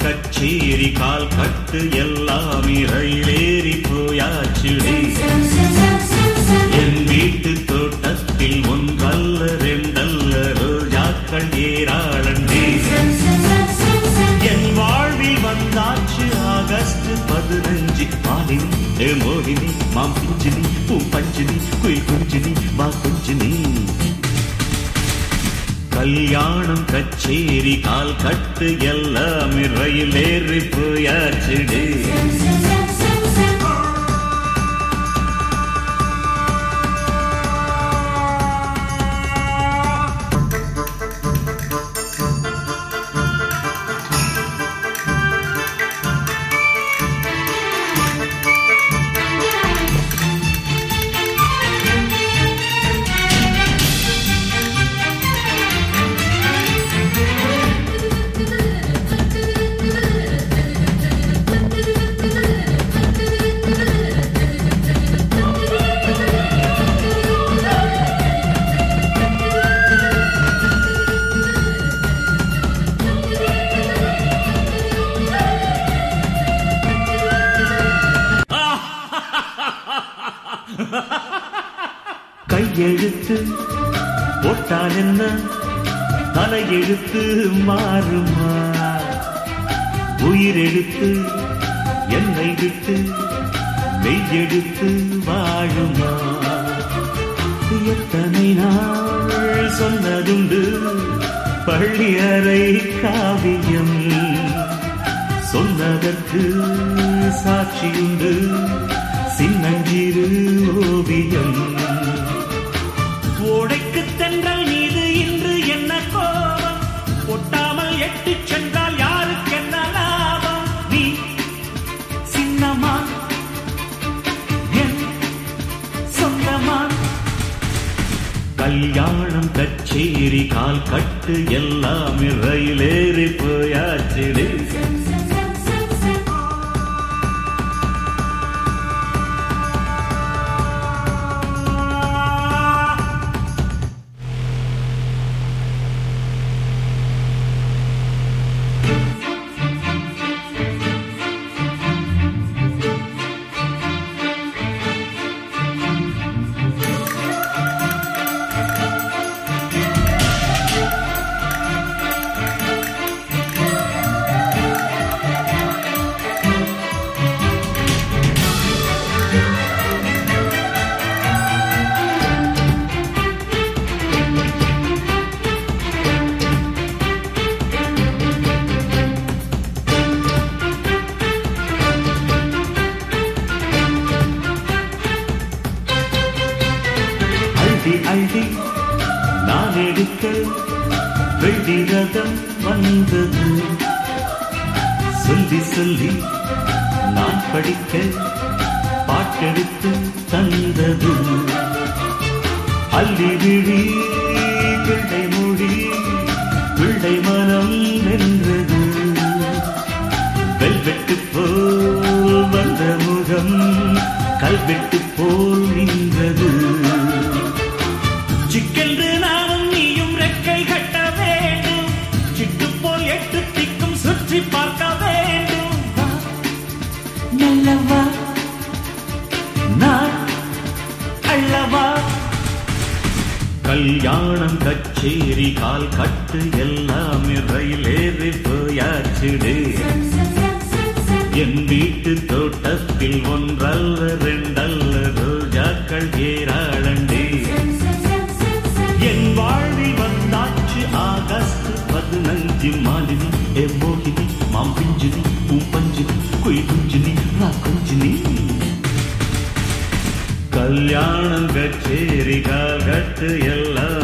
கச்சேரி கால் கட்டு எல்லாம் ரயிலேறி போயாச்சுடி என் வீட்டு தோட்டத்தில் ஒன்றல்ல ரெண்டல்ல ரோஜாக்கள் ஏராளண்டி என் வாழ்வில் வந்தாச்சு ஆகஸ்ட் பதினஞ்சு மாலினி ஏ மோகினி மாம் பிஞ்சினி பூ பஞ்சினி குயில் குஞ்சினி வா குஞ்சினி கல்யாணம் கச்சேரி கால் கட்டு எல்லாம் ரயிலேறி போயாச்சுடி கையெழுத்து போட்டால் என்ன தலையெழுத்து மாறுமா உயிரெழுத்து என்னை விட்டு மெய்யெழுத்து வாழுமா எத்தனை நாள் சொன்னதுண்டு பள்ளி அறை காவியம் சொன்னதற்கு சாட்சியுண்டு சின்னஞ்சிறு ஓவியம் ஓடைக்கு தென்றல் மீது இன்று என்ன கோபம் ஒட்டாமல் எட்டு சென்றால் யாருக்கு என்ன லாபம் நீ சின்னமா என் சொந்தமா கல்யாணம் கச்சேரி கால் கட்டு எல்லாம் ரயிலேறி போயாச்சிடு அழுதி அழுதி நான் எடுக்க வெள்ளி ரதம் வந்தது சொல்லி சொல்லி நான் படிக்க பாட்டெடுத்து தந்தது அள்ளி விழி பிள்ளை மொழி பிள்ளை மனம் வென்றது வெல்வெட்டு போல் வந்த முகம் கல்வெட்டு போல் நின்றது சிக்கென்று நானும் நீயும் ரெக்கை கட்ட வேண்டும் சிட்டு போல் எட்டு திக்கும் சுற்றி பார்க்க வேண்டும் வா, நல்லவா நான் அள்ளவா கல்யாணம் கச்சேரி கால் கட்டு எல்லாம் ரயிலேறி போயாச்சுடு என் வீட்டு தோட்டத்தில் ஒன்றல்ல ரெண்டல்ல ரோஜாக்கள் ஏராளண்டி என் வாழ்வில் வந்தாச்சு ஆகஸ்ட் பதினஞ்சு மாலினி ஏ மோகினி மாம் பிஞ்சினி பூ பஞ்சினி குய் குஞ்சினி வா குஞ்சினி கல்யாணம் கச்சேரி கால் கட்டு எல்லாம்